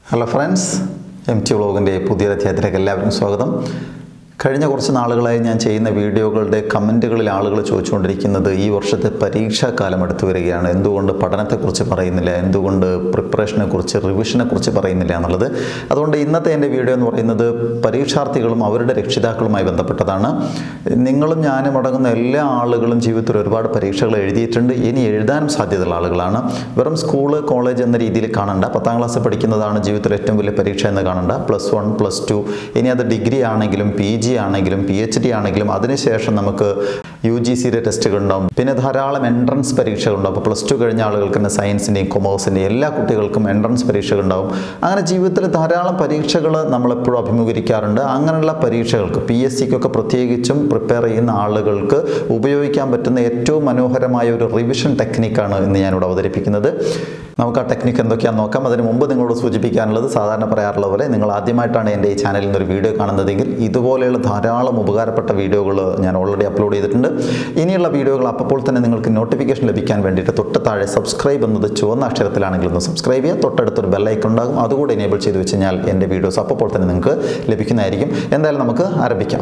hello friends M T വ്ളോഗിൻ്റെ പുതിയൊരു അധ്യായത്തിലേക്ക് എല്ലാവർക്കും സ്വാഗതം കഴിഞ്ഞ കുറച്ച് നാളുകളായി ഞാൻ ചെയ്യുന്ന വീഡിയോകളുടെ കമൻറ്റുകളിൽ ആളുകൾ ചോദിച്ചുകൊണ്ടിരിക്കുന്നത് ഈ വർഷത്തെ പരീക്ഷാകാലം അടുത്തു വരികയാണ് എന്തുകൊണ്ട് പഠനത്തെക്കുറിച്ച് പറയുന്നില്ല എന്തുകൊണ്ട് പ്രിപ്പറേഷനെക്കുറിച്ച് റിവിഷനെക്കുറിച്ച് പറയുന്നില്ല എന്നുള്ളത് അതുകൊണ്ട് ഇന്നത്തെ എൻ്റെ വീഡിയോ എന്ന് പറയുന്നത് പരീക്ഷാർത്ഥികളും അവരുടെ രക്ഷിതാക്കളുമായി ബന്ധപ്പെട്ടതാണ് നിങ്ങളും ഞാനും അടങ്ങുന്ന എല്ലാ ആളുകളും ജീവിതത്തിൽ ഒരുപാട് പരീക്ഷകൾ എഴുതിയിട്ടുണ്ട് ഇനി എഴുതാനും സാധ്യതയുള്ള ആളുകളാണ് വെറും സ്കൂള് കോളേജ് എന്ന രീതിയിൽ കാണണ്ട പത്താം ക്ലാസ് പഠിക്കുന്നതാണ് ജീവിതത്തിൽ ഏറ്റവും വലിയ പരീക്ഷ എന്ന് കാണണ്ട പ്ലസ് വൺ പ്ലസ് ടു ഇനി അത് ഡിഗ്രി ആണെങ്കിലും പി ജി ആണെങ്കിലും പി എച്ച് ഡി ആണെങ്കിലും അതിനുശേഷം നമുക്ക് യു ജി സിയുടെ ടെസ്റ്റുകൾ ഉണ്ടാവും പിന്നെ ധാരാളം എൻട്രൻസ് പരീക്ഷകളുണ്ടാവും അപ്പോൾ പ്ലസ് ടു കഴിഞ്ഞ ആളുകൾക്ക് തന്നെ സയൻസിൻ്റെയും കൊമേഴ്സിൻ്റെയും എല്ലാ കുട്ടികൾക്കും എൻട്രൻസ് പരീക്ഷകൾ ഉണ്ടാവും അങ്ങനെ ജീവിതത്തിൽ ധാരാളം പരീക്ഷകൾ നമ്മളെപ്പോഴും അഭിമുഖീകരിക്കാറുണ്ട് അങ്ങനെയുള്ള പരീക്ഷകൾക്ക് പി എസ് സിക്കൊക്കെ പ്രത്യേകിച്ചും പ്രിപ്പയർ ചെയ്യുന്ന ആളുകൾക്ക് ഉപയോഗിക്കാൻ പറ്റുന്ന ഏറ്റവും മനോഹരമായ ഒരു റിവിഷൻ ടെക്നിക്കാണ് ഇന്ന് ഞാനിവിടെ അവതരിപ്പിക്കുന്നത് നമുക്ക് ആ ടെക്നിക്ക് എന്തൊക്കെയാണെന്ന് നോക്കാം അതിന് മുമ്പ് നിങ്ങളോട് സൂചിപ്പിക്കാനുള്ളത് സാധാരണ പറയാറുള്ള പോലെ നിങ്ങൾ ആദ്യമായിട്ടാണ് എൻ്റെ ഈ ചാനലിൽ നിന്ന് ഒരു വീഡിയോ കാണുന്നതെങ്കിൽ ഇതുപോലെയുള്ള ധാരാളം ഉപകാരപ്പെട്ട വീഡിയോകൾ ഞാൻ ഓൾറെഡി അപ്ലോഡ് ചെയ്തിട്ടുണ്ട് ഇനിയുള്ള വീഡിയോകൾ അപ്പോൾ തന്നെ നിങ്ങൾക്ക് നോട്ടിഫിക്കേഷൻ ലഭിക്കാൻ വേണ്ടിയിട്ട് തൊട്ട് താഴെ സബ്സ്ക്രൈബ് എന്നത് ചുവന്ന അക്ഷരത്തിലാണെങ്കിൽ ഒന്ന് സബ്സ്ക്രൈബ് ചെയ്യുക തൊട്ടടുത്തൊരു ബെല്ലൈക്കൺ ഉണ്ടാകും അതുകൂടി എനേബിൾ ചെയ്ത് വെച്ച് കഴിഞ്ഞാൽ എൻ്റെ വീഡിയോസ് അപ്പോൾ തന്നെ നിങ്ങൾക്ക് ലഭിക്കുന്നതായിരിക്കും എന്തായാലും നമുക്ക് ആരംഭിക്കാം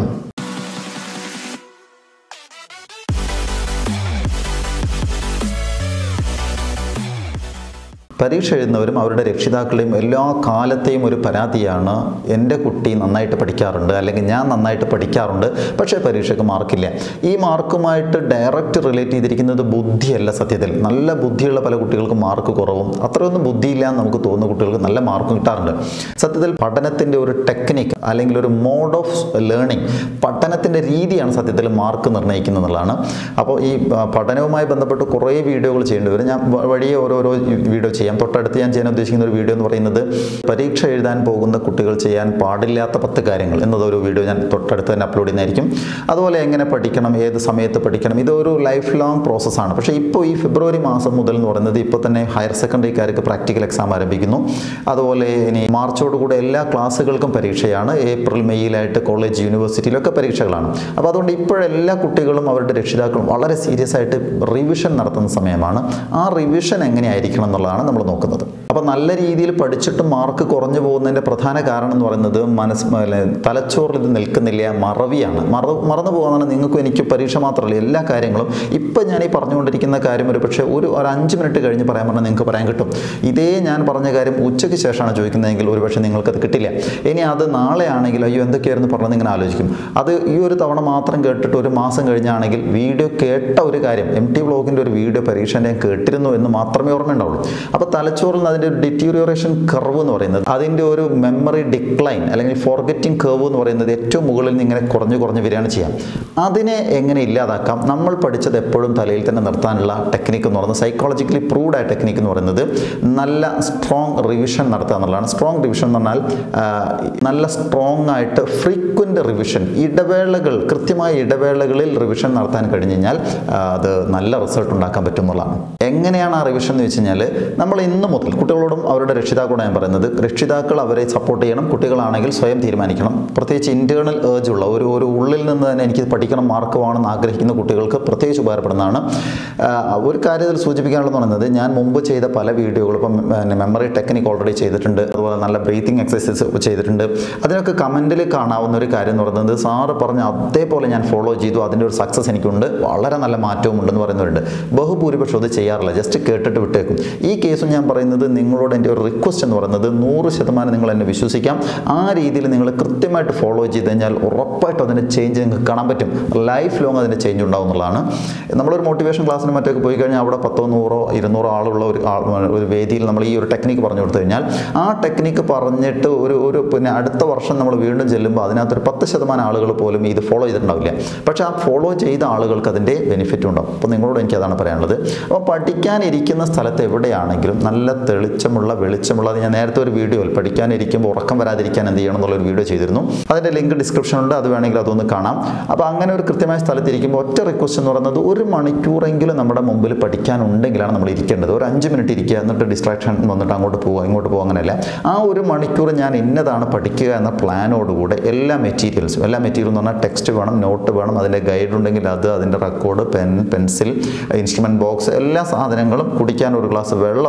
പരീക്ഷ എഴുതുന്നവരും അവരുടെ രക്ഷിതാക്കളുടെയും എല്ലാ കാലത്തെയും ഒരു പരാതിയാണ് എൻ്റെ കുട്ടി നന്നായിട്ട് പഠിക്കാറുണ്ട് അല്ലെങ്കിൽ ഞാൻ നന്നായിട്ട് പഠിക്കാറുണ്ട് പക്ഷേ പരീക്ഷയ്ക്ക് മാർക്കില്ല ഈ മാർക്കുമായിട്ട് ഡയറക്റ്റ് റിലേറ്റ് ചെയ്തിരിക്കുന്നത് ബുദ്ധിയല്ല സത്യത്തിൽ നല്ല ബുദ്ധിയുള്ള പല കുട്ടികൾക്കും മാർക്ക് കുറവും അത്രയൊന്നും ബുദ്ധിയില്ല എന്ന് നമുക്ക് തോന്നുന്ന കുട്ടികൾക്ക് നല്ല മാർക്ക് കിട്ടാറുണ്ട് സത്യത്തിൽ പഠനത്തിൻ്റെ ഒരു ടെക്നിക്ക് അല്ലെങ്കിൽ ഒരു മോഡ് ഓഫ് ലേണിംഗ് പഠനത്തിൻ്റെ രീതിയാണ് സത്യത്തിൽ മാർക്ക് നിർണ്ണയിക്കുന്നത് എന്നുള്ളതാണ് അപ്പോൾ ഈ ആ, പഠനവുമായി ബന്ധപ്പെട്ട് കുറേ വീഡിയോകൾ ചെയ്യേണ്ടി വരും ഞാൻ വ- വഴിയെ ഓരോരോ വീഡിയോ ചെയ്യാം തൊട്ടടുത്ത് ഞാൻ ചെയ്യാൻ ഉദ്ദേശിക്കുന്ന ഒരു വീഡിയോ എന്ന് പറയുന്നത് പരീക്ഷ എഴുതാൻ പോകുന്ന കുട്ടികൾ ചെയ്യാൻ പാടില്ലാത്ത പത്ത് കാര്യങ്ങൾ എന്നതൊരു വീഡിയോ ഞാൻ തൊട്ടടുത്ത് തന്നെ അപ്ലോഡ് ചെയ്യുന്നതായിരിക്കും അതുപോലെ എങ്ങനെ പഠിക്കണം ഏത് സമയത്ത് പഠിക്കണം ഇതൊരു ലൈഫ് ലോങ് പ്രോസസ്സാണ് പക്ഷേ ഇപ്പോൾ ഈ ഫെബ്രുവരി മാസം മുതൽ എന്ന് പറയുന്നത് ഇപ്പോൾ തന്നെ ഹയർ സെക്കൻഡറിക്കാർക്ക് പ്രാക്ടിക്കൽ എക്സാം ആരംഭിക്കുന്നു അതുപോലെ ഇനി മാർച്ചോടുകൂടെ എല്ലാ ക്ലാസ്സുകൾക്കും പരീക്ഷയാണ് ഏപ്രിൽ മെയ്യിലായിട്ട് കോളേജ് യൂണിവേഴ്സിറ്റിയിലൊക്കെ പരീക്ഷകളാണ് അപ്പോൾ അതുകൊണ്ട് ഇപ്പോഴെല്ലാ കുട്ടികളും അവരുടെ രക്ഷിതാക്കളും വളരെ സീരിയസ് ആയിട്ട് റിവിഷൻ നടത്തുന്ന സമയമാണ് ആ റിവിഷൻ എങ്ങനെയായിരിക്കണം എന്നുള്ളതാണ് നമ്മൾ നോക്കുന്നത് അപ്പോൾ നല്ല രീതിയിൽ പഠിച്ചിട്ട് മാർക്ക് കുറഞ്ഞു പോകുന്നതിൻ്റെ പ്രധാന കാരണം എന്ന് പറയുന്നത് മനസ് അല്ലെ, തലച്ചോറിൽ ഇത് നിൽക്കുന്നില്ല മറവിയാണ് മറ മറന്നു പോകുന്നതാണ് നിങ്ങൾക്കും എനിക്ക് പരീക്ഷ മാത്രമല്ല എല്ലാ കാര്യങ്ങളും ഇപ്പം ഞാൻ ഈ പറഞ്ഞുകൊണ്ടിരിക്കുന്ന കാര്യം ഒരു പക്ഷേ ഒരു ഒരു അഞ്ച് മിനിറ്റ് കഴിഞ്ഞ് പറയാൻ പറഞ്ഞാൽ നിങ്ങൾക്ക് പറയാൻ കിട്ടും ഇതേ ഞാൻ പറഞ്ഞ കാര്യം ഉച്ചയ്ക്ക് ശേഷമാണ് ചോദിക്കുന്നതെങ്കിൽ ഒരു പക്ഷേ നിങ്ങൾക്കത് കിട്ടില്ല ഇനി അത് നാളെ ആണെങ്കിൽ അയ്യോ എന്തൊക്കെയായിരുന്നു പറഞ്ഞത് ഇങ്ങനെ ആലോചിക്കും അത് ഈ ഒരു തവണ മാത്രം കേട്ടിട്ട് ഒരു മാസം കഴിഞ്ഞാണെങ്കിൽ വീഡിയോ കേട്ട ഒരു കാര്യം എം ടി ബ്ലോഗിൻ്റെ ഒരു വീഡിയോ പരീക്ഷ ഞാൻ കേട്ടിരുന്നു എന്ന് മാത്രമേ ഓർമ്മയുണ്ടാവുള്ളൂ അപ്പോൾ തലച്ചോറിൽ നിന്ന് അതിൻ്റെ ഒരു ഡിറ്റീരിയോറേഷൻ കർവ് എന്ന് പറയുന്നത് അതിൻ്റെ ഒരു മെമ്മറി ഡിക്ലൈൻ അല്ലെങ്കിൽ ഫോർഗറ്റിംഗ് കർവ് എന്ന് പറയുന്നത് ഏറ്റവും മുകളിൽ നിന്ന് ഇങ്ങനെ കുറഞ്ഞു കുറഞ്ഞ് വരികയാണ് ചെയ്യാം അതിനെ എങ്ങനെ ഇല്ലാതാക്കാം നമ്മൾ പഠിച്ചത് എപ്പോഴും തലയിൽ തന്നെ നിർത്താനുള്ള ടെക്നിക്ക് എന്ന് പറയുന്നത് സൈക്കോളജിക്കലി പ്രൂവ്ഡ് ആയ ടെക്നിക്ക് എന്ന് പറയുന്നത് നല്ല സ്ട്രോങ് റിവിഷൻ നടത്തുക എന്നുള്ളതാണ് സ്ട്രോങ് റിവിഷൻ എന്ന് പറഞ്ഞാൽ ആ, നല്ല സ്ട്രോങ് ആയിട്ട് ഫ്രീക്വൻ്റ് റിവിഷൻ ഇടവേളകൾ കൃത്യമായ ഇടവേളകളിൽ റിവിഷൻ നടത്താൻ കഴിഞ്ഞ് കഴിഞ്ഞാൽ ആ, അത് നല്ല റിസൾട്ട് ഉണ്ടാക്കാൻ പറ്റും എന്നുള്ളതാണ് എങ്ങനെയാണ് ആ റിവിഷൻ എന്ന് വെച്ച് കഴിഞ്ഞാൽ നമ്മൾ ഇന്ന് മുതൽ കുട്ടികളോടും അവരുടെ രക്ഷിതാക്കളോടും ഞാൻ പറയുന്നത് രക്ഷിതാക്കൾ അവരെ സപ്പോർട്ട് ചെയ്യണം കുട്ടികളാണെങ്കിൽ സ്വയം തീരുമാനിക്കണം പ്രത്യേകിച്ച് ഇൻറ്റേർണൽ ഏർജ് ഉള്ള ഒരു ഒരു ഉള്ളിൽ നിന്ന് തന്നെ എനിക്ക് പഠിക്കണം മാർക്ക് വേണമെന്ന് ആഗ്രഹിക്കുന്ന കുട്ടികൾക്ക് പ്രത്യേകിച്ച് ഉപകാരപ്പെടുന്നതാണ് ആ, ഒരു കാര്യത്തിൽ സൂചിപ്പിക്കാനുള്ളതെന്ന് പറയുന്നത് ഞാൻ മുമ്പ് ചെയ്ത പല വീഡിയോകളും ഇപ്പം മെമ്മറി ടെക്നിക്ക് ഓൾറെഡി ചെയ്തിട്ടുണ്ട് അതുപോലെ നല്ല ബ്രീത്തിങ് എക്സസൈസ് ചെയ്തിട്ടുണ്ട് അതിനൊക്കെ കമൻറ്റിൽ കാണാവുന്ന ഒരു കാര്യം എന്ന് പറയുന്നത് സാറ് പറഞ്ഞ അതേപോലെ ഞാൻ ഫോളോ ചെയ്തു അതിൻ്റെ ഒരു സക്സസ് എനിക്കുണ്ട് വളരെ നല്ല മാറ്റവും ഉണ്ടെന്ന് പറയുന്നവരുണ്ട് ബഹുഭൂരിപക്ഷം അത് ചെയ്യാറില്ല ജസ്റ്റ് കേട്ടിട്ട് വിട്ടേക്കും ഈ കേസും ഞാൻ പറയുന്നത് നിങ്ങളോട് എൻ്റെ ഒരു റിക്വസ്റ്റ് എന്ന് പറയുന്നത് നൂറ് ശതമാനം നിങ്ങൾ എന്നെ വിശ്വസിക്കാം ആ രീതിയിൽ നിങ്ങൾ കൃത്യമായിട്ട് ഫോളോ ചെയ്ത് കഴിഞ്ഞാൽ ഉറപ്പായിട്ടും അതിൻ്റെ ചേഞ്ച് നിങ്ങൾക്ക് കാണാൻ പറ്റും ലൈഫ് ലോങ് അതിൻ്റെ ചേഞ്ച് ഉണ്ടാവും എന്നുള്ളതാണ് നമ്മളൊരു മോട്ടിവേഷൻ ക്ലാസ്സിന് മറ്റൊക്കെ പോയി കഴിഞ്ഞാൽ അവിടെ പത്തോ നൂറോ ഇരുന്നൂറോ ആളുള്ള ഒരു ആൾ ഒരു വേദിയിൽ നമ്മൾ ഈ ഒരു ടെക്നിക്ക് പറഞ്ഞു കൊടുത്തു കഴിഞ്ഞാൽ ആ ടെക്നിക്ക് പറഞ്ഞിട്ട് ഒരു ഒരു പിന്നെ അടുത്ത വർഷം നമ്മൾ വീണ്ടും ചെല്ലുമ്പോൾ അതിനകത്തൊരു പത്ത് ശതമാനം ആളുകൾ പോലും ഇത് ഫോളോ ചെയ്തിട്ടുണ്ടാവില്ല പക്ഷേ ആ ഫോളോ ചെയ്ത ആളുകൾക്ക് അതിൻ്റെ ബെനിഫിറ്റ് ഉണ്ടാവും അപ്പോൾ നിങ്ങളോട് എനിക്ക് അതാണ് പറയാനുള്ളത് അപ്പോൾ പഠിക്കാനിരിക്കുന്ന സ്ഥലത്ത് എവിടെയാണെങ്കിലും നല്ല തെളിച്ചമുള്ള വെളിച്ചമുള്ള അത് ഞാൻ നേരത്തെ ഒരു വീഡിയോയിൽ പഠിക്കാനിരിക്കുമ്പോൾ ഉറക്കം വരാതിരിക്കാൻ എന്ത് ചെയ്യണം എന്നുള്ളൊരു വീഡിയോ ചെയ്തിരുന്നു അതിൻ്റെ ലിങ്ക് ഡിസ്ക്രിപ്ഷൻ ഉണ്ട് അത് വേണമെങ്കിൽ അതൊന്ന് കാണാം അപ്പോൾ അങ്ങനെ ഒരു കൃത്യമായ സ്ഥലത്ത് ഇരിക്കുമ്പോൾ ഒറ്റ റിക്വസ്റ്റ് എന്ന് പറയുന്നത് ഒരു മണിക്കൂറെങ്കിലും നമ്മുടെ മുമ്പിൽ പഠിക്കാനുണ്ടെങ്കിലാണ് നമ്മൾ ഇരിക്കേണ്ടത് ഒരു അഞ്ച് മിനിറ്റ് ഇരിക്കുക എന്നിട്ട് ഡിസ്ട്രാക്ഷൻ വന്നിട്ട് അങ്ങോട്ട് പോവുക ഇങ്ങോട്ട് പോകുക അങ്ങനെയല്ല ആ ഒരു മണിക്കൂർ ഞാൻ ഇന്നതാണ് പഠിക്കുക എന്ന പ്ലാനോടുകൂടെ എല്ലാ മെറ്റീരിയൽസും എല്ലാ മെറ്റീരിയൽ എന്ന് പറഞ്ഞാൽ ടെക്സ്റ്റ് വേണം നോട്ട് വേണം അതിൻ്റെ ഗൈഡ് ഉണ്ടെങ്കിൽ അത് അതിൻ്റെ record pen pencil instrument box എല്ലാ സാധനങ്ങളും കുടിക്കാൻ ഒരു ഗ്ലാസ് വെള്ളം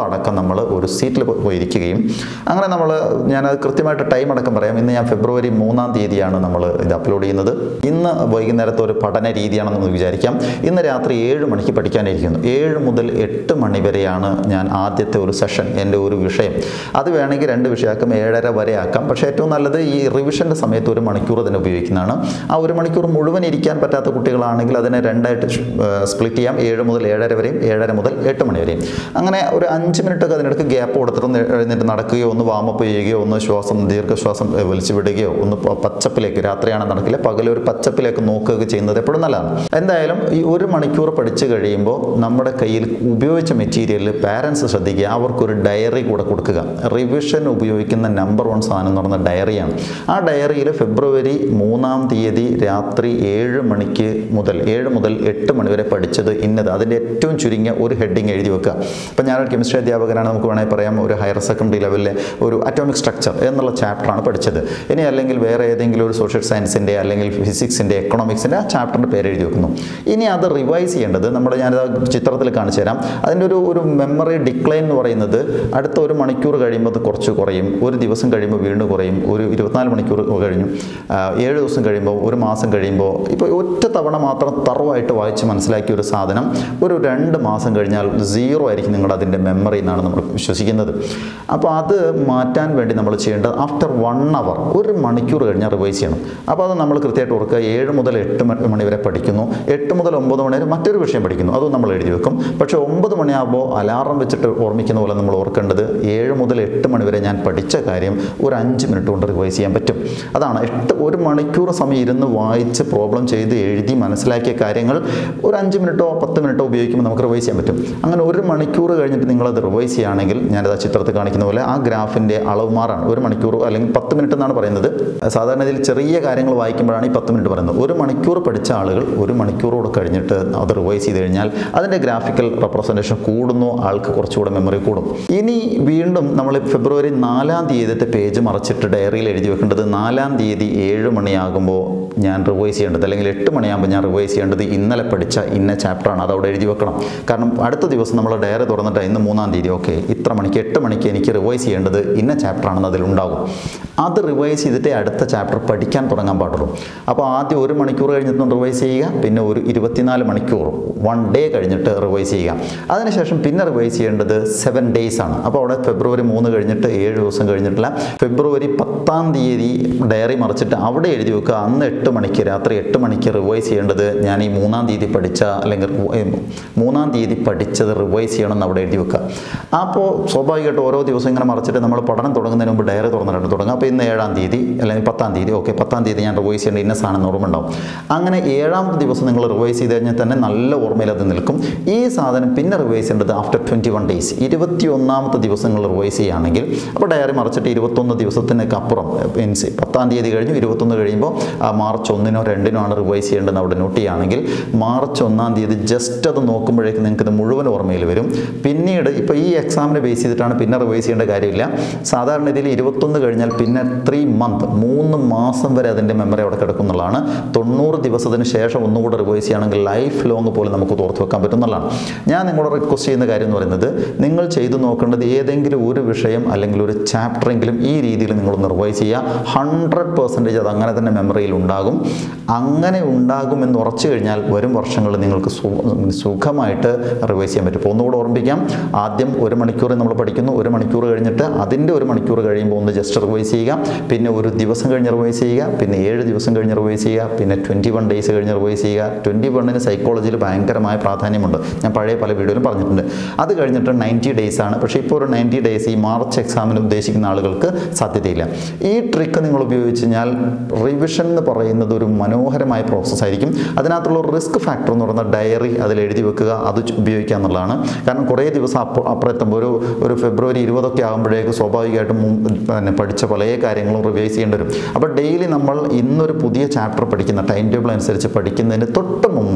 അടക്കം നമ്മൾ ഒരു സീറ്റിൽ പോയിരിക്കുകയും അങ്ങനെ നമ്മൾ ഞാനത് കൃത്യമായിട്ട് ടൈം അടക്കം പറയാം ഇന്ന് ഞാൻ ഫെബ്രുവരി മൂന്നാം തീയതിയാണ് നമ്മൾ ഇത് അപ്ലോഡ് ചെയ്യുന്നത് ഇന്ന് വൈകുന്നേരത്തെ ഒരു പഠന രീതിയാണെന്ന് നമുക്ക് വിചാരിക്കാം ഇന്ന് രാത്രി ഏഴ് മണിക്ക് പഠിക്കാനിരിക്കുന്നു ഏഴ് മുതൽ എട്ട് മണി വരെയാണ് ഞാൻ ആദ്യത്തെ ഒരു സെഷൻ എൻ്റെ ഒരു വിഷയം അത് വേണമെങ്കിൽ രണ്ട് വിഷയമാക്കാം ഏഴര വരെ ആക്കാം പക്ഷേ ഏറ്റവും നല്ലത് ഈ റിവിഷൻ്റെ സമയത്ത് ഒരു മണിക്കൂർ തന്നെ ഉപയോഗിക്കുന്നതാണ് ആ ഒരു മണിക്കൂർ മുഴുവൻ ഇരിക്കാൻ പറ്റാത്ത കുട്ടികളാണെങ്കിൽ അതിനെ രണ്ടായിട്ട് സ്പ്ലിറ്റ് ചെയ്യാം ഏഴ് മുതൽ ഏഴര വരെയും ഏഴര മുതൽ എട്ട് മണി വരെയും അങ്ങനെ ഒരു അഞ്ച് മിനിറ്റൊക്കെ അതിനിടയ്ക്ക് ഗ്യാപ്പ് കൊടുത്തിട്ട് ഒന്ന് എഴുന്നേറ്റ് നടക്കുകയോ ഒന്ന് വാമപ്പ് ചെയ്യുകയോ ഒന്ന് ശ്വാസം ദീർഘശ്വാസം ഏ, വലിച്ചു വിടുകയോ ഒന്ന് പ- പച്ചപ്പിലേക്ക് രാത്രിയാണ് നടക്കില്ല പകലൊരു പച്ചപ്പിലേക്ക് നോക്കുകയൊക്കെ ചെയ്യുന്നത് എപ്പോഴും നല്ലതാണ് എന്തായാലും ഈ ഒരു മണിക്കൂർ പഠിച്ചു കഴിയുമ്പോൾ നമ്മുടെ കയ്യിൽ ഉപയോഗിച്ച മെറ്റീരിയലിൽ പാരൻസ് ശ്രദ്ധിക്കുക അവർക്കൊരു ഡയറി കൂടെ കൊടുക്കുക റിവിഷൻ ഉപയോഗിക്കുന്ന നമ്പർ വൺ സാധനം എന്ന് പറയുന്നത് ഡയറിയാണ് ആ ഡയറിയിൽ ഫെബ്രുവരി മൂന്നാം തീയതി രാത്രി ഏഴ് മണിക്ക് മുതൽ ഏഴ് മുതൽ എട്ട് മണി വരെ പഠിച്ചത് ഇന്നത് അതിൻ്റെ ഏറ്റവും ചുരുങ്ങിയ ഒരു ഹെഡിങ് എഴുതി വെക്കുക ഇപ്പം ഞാനൊരു കെമിസ്ട്രി അധ്യാപകനാണ് നമുക്ക് വേണമെങ്കിൽ പറയാം ഒരു ഹയർ സെക്കൻഡറി ലെവലിലെ ഒരു അറ്റോമിക് സ്ട്രക്ചർ എന്നുള്ള ചാപ്റ്ററാണ് പഠിച്ചത് ഇനി അല്ലെങ്കിൽ വേറെ ഏതെങ്കിലും ഒരു സോഷ്യൽ സയൻസിൻ്റെ അല്ലെങ്കിൽ ഫിസിക്സിൻ്റെ എക്കണോമിക്സിൻ്റെ ആ ചാപ്റ്ററിൻ്റെ പേര് എഴുതി വെക്കുന്നു ഇനി അത് റിവൈസ് ചെയ്യേണ്ടത് നമ്മുടെ ഞാനത് ചിത്രത്തിൽ കാണിച്ചു തരാം അതിൻ്റെ ഒരു ഒരു മെമ്മറി ഡിക്ലൈൻ എന്ന് പറയുന്നത് അടുത്ത ഒരു മണിക്കൂർ കഴിയുമ്പോൾ അത് കുറച്ച് കുറയും ഒരു ദിവസം കഴിയുമ്പോൾ വീണ്ടും കുറയും ഒരു ഇരുപത്തിനാല് മണിക്കൂർ കഴിഞ്ഞു ആ, ഏഴ് ദിവസം കഴിയുമ്പോൾ ഒരു മാസം കഴിയുമ്പോൾ ഇപ്പോൾ ഒറ്റ തവണ മാത്രം തറവായിട്ട് വായിച്ച് മനസ്സിലാക്കിയ ഒരു സാധനം ഒരു രണ്ട് മാസം കഴിഞ്ഞാൽ സീറോ ആയിരിക്കും നിങ്ങളുടെ അതിൻ്റെ മെമ്മറി എന്നാണ് നമ്മൾ വിശ്വസിക്കുന്നത് അപ്പോൾ അത് മാറ്റാൻ വേണ്ടി നമ്മൾ ചെയ്യേണ്ടത് ആഫ്റ്റർ വൺ അവർ ഒരു മണിക്കൂർ കഴിഞ്ഞാൽ റിവൈസ് ചെയ്യണം അപ്പോൾ അത് നമ്മൾ കൃത്യമായിട്ട് ഓർക്കുക ഏഴ് മുതൽ എട്ട് മ- മണി വരെ പഠിക്കുന്നു എട്ട് മുതൽ ഒമ്പത് മണി വരെ മറ്റൊരു വിഷയം പഠിക്കുന്നു അതും നമ്മൾ എഴുതി വെക്കും പക്ഷേ ഒമ്പത് മണിയാകുമ്പോൾ അലാറം വെച്ചിട്ട് ഓർമ്മിക്കുന്ന പോലെ നമ്മൾ ഓർക്കേണ്ടത് ഏഴ് മുതൽ എട്ട് മണി വരെ ഞാൻ പഠിച്ച കാര്യം ഒരു അഞ്ച് മിനിറ്റ് കൊണ്ട് റിവൈസ് ചെയ്യാൻ പറ്റും അതാണ് എട്ട് ഒരു മണിക്കൂർ സമയം ഇരുന്ന് വായിച്ച് പ്രോബ്ലം ചെയ്ത് എഴുതി മനസ്സിലാക്കിയ കാര്യങ്ങൾ ഒരു അഞ്ച് മിനിറ്റോ പത്ത് മിനിറ്റോ ഉപയോഗിക്കുമ്പോൾ നമുക്ക് റിവൈസ് ചെയ്യാൻ പറ്റും അങ്ങനെ ഒരു മണിക്കൂർ കഴിഞ്ഞിട്ട് നിങ്ങളത് റിവൈസ് ചെയ്യുകയാണെങ്കിൽ ഞാനത് ആ ചിത്രത്തിൽ കാണിക്കുന്ന പോലെ ആ ഗ്രാഫിൻ്റെ അളവ് മാറാണ് ഒരു മണിക്കൂർ അല്ലെങ്കിൽ പത്ത് മിനിറ്റ് എന്നാണ് പറയുന്നത് സാധാരണ ഇതിൽ ചെറിയ കാര്യങ്ങൾ വായിക്കുമ്പോഴാണ് ഈ പത്ത് മിനിറ്റ് പറയുന്നത് ഒരു മണിക്കൂർ പഠിച്ച ആളുകൾ ഒരു മണിക്കൂറോട് കഴിഞ്ഞിട്ട് അത് റിവൈസ് ചെയ്ത് കഴിഞ്ഞാൽ അതിൻ്റെ ഗ്രാഫിക്കൽ റെപ്രസെൻറ്റേഷൻ കൂടുന്നു ആൾക്ക് കുറച്ചുകൂടെ മെമ്മറി കൂടും ഇനി വീണ്ടും നമ്മൾ ഫെബ്രുവരി നാലാം തീയതിത്തെ പേജ് മറച്ചിട്ട് ഡയറിയിൽ എഴുതി വെക്കേണ്ടത് നാലാം തീയതി ഏഴ് മണിയാകുമ്പോൾ ഞാൻ റിവൈസ് ചെയ്യേണ്ടത് അല്ലെങ്കിൽ എട്ട് മണിയാകുമ്പോൾ ഞാൻ റിവൈസ് ചെയ്യേണ്ടത് ഇന്നലെ പഠിച്ച ഇന്ന ചാപ്റ്ററാണ് അത് അവിടെ എഴുതി വെക്കണം കാരണം അടുത്ത ദിവസം നമ്മൾ ഡയറി തുറന്നിട്ട് ഇന്ന് മൂന്നാം തീയതി ഓക്കെ ഇത്ര മണിക്ക് എട്ട് മണിക്ക് എനിക്ക് റിവൈസ് ചെയ്യേണ്ടത് ഇന്ന ചാപ്റ്ററാണെന്ന് അതിലുണ്ടാകും അത് റിവൈസ് ചെയ്തിട്ടേ അടുത്ത ചാപ്റ്റർ പഠിക്കാൻ തുടങ്ങാൻ പാടുള്ളൂ അപ്പോൾ ആദ്യം ഒരു മണിക്കൂർ കഴിഞ്ഞിട്ട് റിവൈസ് ചെയ്യുക പിന്നെ ഒരു ഇരുപത്തിനാല് മണിക്കൂർ വൺ ഡേ കഴിഞ്ഞിട്ട് റിവൈസ് ചെയ്യുക അതിനുശേഷം പിന്നെ റിവൈസ് ചെയ്യേണ്ടത് സെവൻ ഡേയ്സ് ആണ് അപ്പോൾ അവിടെ ഫെബ്രുവരി മൂന്ന് കഴിഞ്ഞിട്ട് ഏഴ് ദിവസം കഴിഞ്ഞിട്ടില്ല ഫെബ്രുവരി പത്താം തീയതി ഡയറി മറിച്ചിട്ട് അവിടെ എഴുതി വെക്കുക അന്ന് എട്ട് മണിക്ക് രാത്രി എട്ട് മണിക്ക് റിവൈസ് ചെയ്യേണ്ടത് ഞാൻ ഈ മൂന്നാം തീയതി പഠിച്ച അല്ലെങ്കിൽ ഏ, മൂന്നാം തീയതി പഠിച്ചത് റിവൈസ് ചെയ്യണമെന്ന് അവിടെ എഴുതി വെക്കുക അപ്പോൾ സ്വാഭാവികമായിട്ട് ഓരോ ദിവസം ഇങ്ങനെ മറിച്ചിട്ട് നമ്മൾ പഠനം തുടങ്ങുന്നതിന് മുമ്പ് ഡയറി തുറന്നിട്ട് തുടങ്ങും അപ്പോൾ ഇന്ന് ഏഴാം തീയതി അല്ലെങ്കിൽ പത്താം തീയതി ഓക്കെ പത്താം തീയതി ഞാൻ റിവൈസ് ചെയ്യേണ്ട ഇന്ന സാധനം ഓർമ്മ ഉണ്ടാവും അങ്ങനെ ഏഴാമത്തെ ദിവസം നിങ്ങൾ റിവൈസ് ചെയ്ത് കഴിഞ്ഞാൽ തന്നെ നല്ല ഓർമ്മയിൽ അത് നിൽക്കും ഈ സാധനം പിന്നെ റിവൈസ് ചെയ്യേണ്ടത് ആഫ്റ്റർ ട്വൻറ്റി വൺ ഡേയ്സ് ഇരുപത്തി ഒന്നാമത്തെ ദിവസം നിങ്ങൾ റിവൈസ് ചെയ്യുകയാണെങ്കിൽ അപ്പോൾ ഡയറി മറിച്ചിട്ട് ഇരുപത്തൊന്ന് ദിവസത്തിനൊക്കെ അപ്പുറം മീൻസ് പത്താം തീയതി കഴിഞ്ഞു ഇരുപത്തൊന്ന് കഴിയുമ്പോൾ ആ മാർച്ച് ഒന്നിനോ രണ്ടിനോ ആണ് റിവൈസ് ചെയ്യേണ്ടതെന്ന് അവിടെ നോട്ട് ചെയ്യുകയാണെങ്കിൽ മാർച്ച് ഒന്നാം തീയതി ജസ്റ്റ് അത് നോക്കുമ്പോഴേക്കും നിങ്ങൾക്ക് ഇത് മുഴുവൻ ഓർമ്മയിൽ വരും പിന്നീട് ഇപ്പോൾ ഈ എക്സാമിനെ ബേസ് ചെയ്തിട്ടാണ് പിന്നെ റിവൈസ് ചെയ്യേണ്ട കാര്യമില്ല സാധാരണ ഇതിൽ ഇരുപത്തൊന്ന് കഴിഞ്ഞാൽ പിന്നെ ത്രീ മന്ത് മൂന്ന് മാസം വരെ അതിൻ്റെ മെമ്മറി അവിടെ കിടക്കുന്നുള്ളതാണ് തൊണ്ണൂറ് ദിവസത്തിന് ശേഷം ഒന്നുകൂടെ റിവൈസ് ചെയ്യുകയാണെങ്കിൽ ലൈഫ് ലോങ് പോലും നമുക്ക് ഓർത്ത് വെക്കാൻ പറ്റുന്നതാണ് ഞാൻ നിങ്ങളോട് റിക്വസ്റ്റ് ചെയ്യുന്ന കാര്യം എന്ന് പറയുന്നത് നിങ്ങൾ ചെയ്തു നോക്കേണ്ടത് ഏതെങ്കിലും ഒരു വിഷയം അല്ലെങ്കിൽ ഒരു ചാപ്റ്ററെങ്കിലും ഈ രീതിയിൽ നിങ്ങൾ റിവൈസ് ചെയ്യുക ഹൺഡ്രഡ് പെർസെൻറ്റേജ് അത് അങ്ങനെ തന്നെ മെമ്മറിയിൽ ഉണ്ടാകും അങ്ങനെ ഉണ്ടാകുമെന്ന് ഉറച്ചു കഴിഞ്ഞാൽ വരും വർഷങ്ങളിൽ നിങ്ങൾക്ക് സു- സുഖമായിട്ട് റിവൈസ് ചെയ്യാൻ പറ്റും ഇപ്പോൾ ഒന്നുകൂടെ ഓർമ്മിപ്പിക്കാം ആദ്യം ഒരു മണിക്കൂർ നമ്മൾ പഠിക്കുന്നു ഒരു മണിക്കൂർ കഴിഞ്ഞിട്ട് അതിൻ്റെ ഒരു മണിക്കൂർ കഴിയുമ്പോൾ ഒന്ന് ജസ്റ്റ് റിവൈസ് ചെയ്യുക പിന്നെ ഒരു ദിവസം കഴിഞ്ഞ് റിവൈസ് ചെയ്യുക പിന്നെ ഏഴ് ദിവസം കഴിഞ്ഞ് റിവൈസ് ചെയ്യുക പിന്നെ ട്വൻറ്റി വൺ ഡേയ്സ് കഴിഞ്ഞ് റിവൈസ് ചെയ്യുക ട്വൻറ്റി വണ്ണിന് സൈക്കോളജിയിൽ ഭയങ്കരമായ പ്രാധാന്യമുണ്ട് ഞാൻ പഴയ പല വീഡിയോയിലും പറഞ്ഞിട്ടുണ്ട് അത് കഴിഞ്ഞിട്ട് നയൻറ്റി ഡേയ്സ് ആണ് പക്ഷേ ഇപ്പോൾ ഒരു നയൻറ്റി ഡേയ്സ് ഈ മാർച്ച് എക്സാമിന് ഉദ്ദേശിക്കുന്ന ആളുകൾക്ക് സാധ്യതയില്ല ഈ ട്രിക്ക് നിങ്ങൾ ഉപയോഗിച്ച് കഴിഞ്ഞാൽ റിവിഷൻ എന്ന് പറയുന്നത് ഒരു മനോഹരമായ പ്രോസസ്സ് ആയിരിക്കും അതിനകത്തുള്ള ഒരു റിസ്ക് ഫാക്ടർ എന്ന് പറയുന്ന ഡയറി അതിൽ എഴുതി വെക്കുക അത് ചു- ഉപയോഗിക്കുക എന്നുള്ളതാണ് കാരണം കുറേ ദിവസം അപ്പ അപ്പുറം എത്തുമ്പോൾ ഒരു ഒരു ഫെബ്രുവരി ഇരുപതൊക്കെ ആകുമ്പോഴേക്ക് സ്വാഭാവികമായിട്ടും മുൻ- പിന്നെ പഠിച്ച പല കാര്യങ്ങളും റിവൈസ് ചെയ്യേണ്ടി വരും അപ്പോൾ ഡെയിലി നമ്മൾ ഇന്നൊരു പുതിയ ചാപ്റ്റർ പഠിക്കുന്ന ടൈം ടേബിൾ അനുസരിച്ച് പഠിക്കുന്നതിന് തൊട്ട് മുമ്പ്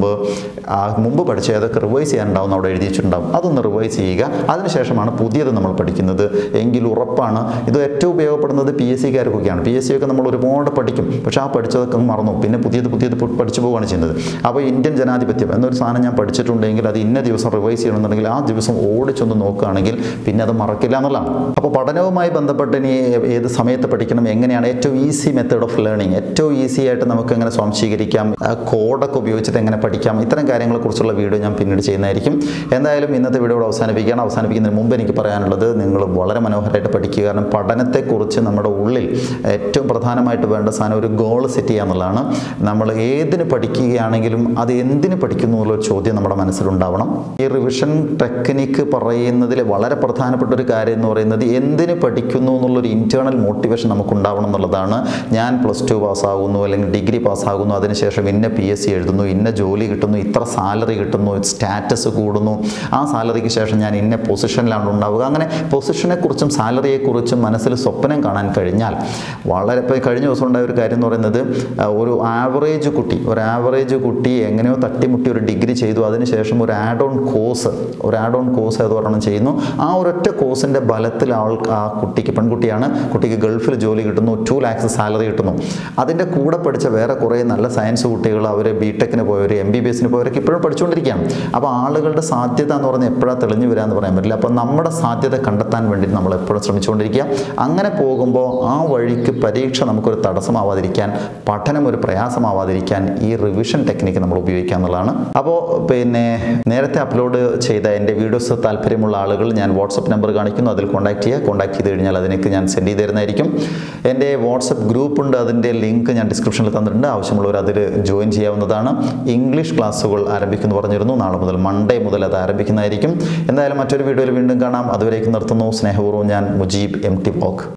മുമ്പ് ആ മുമ്പ് പഠിച്ച ഏതൊക്കെ റിവൈസ് ചെയ്യാനുണ്ടാവും അവിടെ എഴുതി വെച്ചിട്ടുണ്ടാവും അതൊന്ന് റിവൈസ് ചെയ്യുക അതിനുശേഷമാണ് പുതിയത് നമ്മൾ പഠിക്കുന്നത് എങ്കിൽ ഉറപ്പാണ് ഇത് ഏറ്റവും ഉപയോഗപ്പെടുന്നത് പി എസ് സിക്കാർക്കൊക്കെയാണ് പി എസ് സി ഒക്കെ നമ്മൾ ഒരുപാട് പഠിക്കും പക്ഷേ ആ പഠിച്ചതൊക്കെ അങ്ങ് മറന്നു പിന്നെ പുതിയത് പുതിയത് പു- പഠിച്ചു പോവുകയാണ് ചെയ്യുന്നത് അപ്പോൾ ഇന്ത്യൻ ജനാധിപത്യം എന്നൊരു സാധനം ഞാൻ പഠിച്ചിട്ടുണ്ടെങ്കിൽ അത് ഇന്ന ദിവസം റിവൈസ് ചെയ്യണമെന്നുണ്ടെങ്കിൽ ആ ദിവസം ഓടിച്ചൊന്ന് നോക്കുകയാണെങ്കിൽ പിന്നെ അത് മറക്കില്ല എന്നുള്ളതാണ് അപ്പോൾ പഠനവുമായി ബന്ധപ്പെട്ട് ഇനി ഏത് സമയത്ത് പഠിക്കണം എങ്ങനെയാണ് ഏറ്റവും ഈസി മെത്തേഡ് ഓഫ് ലേണിംഗ് ഏറ്റവും ഈസി ആയിട്ട് നമുക്ക് എങ്ങനെ സ്വാംശീകരിക്കാം ആ കോഡൊക്കെ ഉപയോഗിച്ചിട്ട് എങ്ങനെ പഠിക്കാം ഇത്തരം കാര്യങ്ങളെക്കുറിച്ചുള്ള വീഡിയോ ഞാൻ പിന്നീട് ചെയ്യുന്നതായിരിക്കും എന്തായാലും ഇന്നത്തെ വീഡിയോ ഇവിടെ അവസാനിപ്പിക്കുകയാണ് അവസാനിപ്പിക്കുന്നതിന് മുമ്പ് എനിക്ക് പറയാനുള്ളത് നിങ്ങൾ വളരെ മനോഹരമായിട്ട് പഠിക്കുക കാരണം പഠനത്തെക്കുറിച്ച് നമ്മുടെ ഉള്ളിൽ ഏറ്റവും പ്രധാനമായിട്ട് വേണ്ട സാധനം ഒരു ഗോൾ സെറ്റ് ചെയ്യുക എന്നുള്ളതാണ് നമ്മൾ ഏതിന് പഠിക്കുകയാണെങ്കിലും അത് എന്തിന് പഠിക്കുന്നു എന്നുള്ളൊരു ചോദ്യം നമ്മുടെ മനസ്സിലുണ്ടാവണം ഈ റിവിഷൻ ടെക്നിക്ക് പറയുന്നതിൽ വളരെ പ്രധാനപ്പെട്ട ഒരു കാര്യം എന്ന് പറയുന്നത് എന്തിന് പഠിക്കുന്നു എന്നുള്ളൊരു ഇൻറ്റേർണൽ മോട്ടിവേഷൻ നമുക്ക് ഉണ്ടാവണം എന്നുള്ളതാണ് ഞാൻ പ്ലസ് ടു പാസ്സാകുന്നു അല്ലെങ്കിൽ ഡിഗ്രി പാസ്സാകുന്നു അതിനുശേഷം ഇന്ന പി എസ് സി എഴുതുന്നു ഇന്ന ജോലി കിട്ടുന്നു ഇത്ര സാലറി കിട്ടുന്നു സ്റ്റാറ്റസ് കൂടുന്നു ആ സാലറിക്ക് ശേഷം ഞാൻ ഇന്ന പൊസിഷനിലാണ് ഉണ്ടാവുക അങ്ങനെ പൊസിഷനെക്കുറിച്ചും സാലറിയെക്കുറിച്ചും മനസ്സിൽ സ്വപ്നം കാണാൻ കഴിഞ്ഞാൽ വളരെ ഇപ്പോൾ കഴിഞ്ഞ ദിവസം ഉണ്ടായ ഒരു കാര്യം എന്ന് പറയുന്നത് ആ, ഒരു ആവറേജ് കുട്ടി ഒരു ആവറേജ് കുട്ടി എങ്ങനെയോ തട്ടിമുട്ടി ഒരു ഡിഗ്രി ചെയ്തു അതിനുശേഷം ഒരു ആഡ് ഓൺ കോഴ്സ് ഒരു ആഡ് ഓൺ കോഴ്സ് ഏത് ഒരെണ്ണം ചെയ്യുന്നു ആ ഒരൊറ്റ കോഴ്സിൻ്റെ ബലത്തിൽ ആൾ ആ കുട്ടിക്ക് പെൺകുട്ടിയാണ് കുട്ടിക്ക് ഗൾഫിൽ ജോലി കിട്ടുന്നു ടു ലാക്സ് സാലറി കിട്ടുന്നു അതിൻ്റെ കൂടെ പഠിച്ച വേറെ കുറേ നല്ല സയൻസ് കുട്ടികൾ അവർ ബി ടെക്കിന് പോയവർ എം ബി ബി എസിന് പോയവരൊക്കെ ഇപ്പോഴും പഠിച്ചുകൊണ്ടിരിക്കുകയാണ് അപ്പോൾ ആളുകളുടെ സാധ്യത എന്ന് പറഞ്ഞാൽ എപ്പോഴാണ് തെളിഞ്ഞു വരാമെന്ന് പറയാൻ പറ്റില്ല അപ്പോൾ നമ്മുടെ സാധ്യത കണ്ടെത്താൻ വേണ്ടി നമ്മൾ എപ്പോഴും ശ്രമിച്ചുകൊണ്ടിരിക്കുക അങ്ങനെ പോകുമ്പോൾ ആ വഴിക്ക് പരീക്ഷ നമുക്കൊരു തടസ്സമാവാതിരിക്കാൻ പഠനം ഒരു പ്രയാസമാവാതിരിക്കാൻ ഈ റിവിഷൻ ടെക്നിക്ക് നമ്മൾ ഉപയോഗിക്കുക എന്നുള്ളതാണ് അപ്പോൾ പിന്നെ നേരത്തെ അപ്ലോഡ് ചെയ്ത എൻ്റെ വീഡിയോസ് താല്പര്യമുള്ള ആളുകൾ ഞാൻ വാട്സപ്പ് നമ്പർ കാണിക്കുന്നു അതിൽ കോൺടാക്ട് ചെയ്യുക കോൺടാക്ട് ചെയ്ത് കഴിഞ്ഞാൽ അതിലേക്ക് ഞാൻ സെൻഡ് ചെയ്ത് തരുന്നതായിരിക്കും എൻ്റെ വാട്സപ്പ് ഗ്രൂപ്പ് ഉണ്ട് അതിൻ്റെ ലിങ്ക് ഞാൻ ഡിസ്ക്രിപ്ഷനിൽ തന്നിട്ടുണ്ട് ആവശ്യമുള്ളവർ അതിൽ ജോയിൻ ചെയ്യാവുന്നതാണ് ഇംഗ്ലീഷ് ക്ലാസ്സുകൾ ആരംഭിക്കുന്നു പറഞ്ഞിരുന്നു നാളെ മുതൽ മൺഡേ മുതൽ അത് ആരംഭിക്കുന്നതായിരിക്കും എന്തായാലും മറ്റൊരു വീഡിയോയിൽ വീണ്ടും കാണാം അതുവരേക്കും നിർത്തുന്നു സ്നേഹപൂർവ്വം ഞാൻ മുജീബ് എം ടി വോക്ക്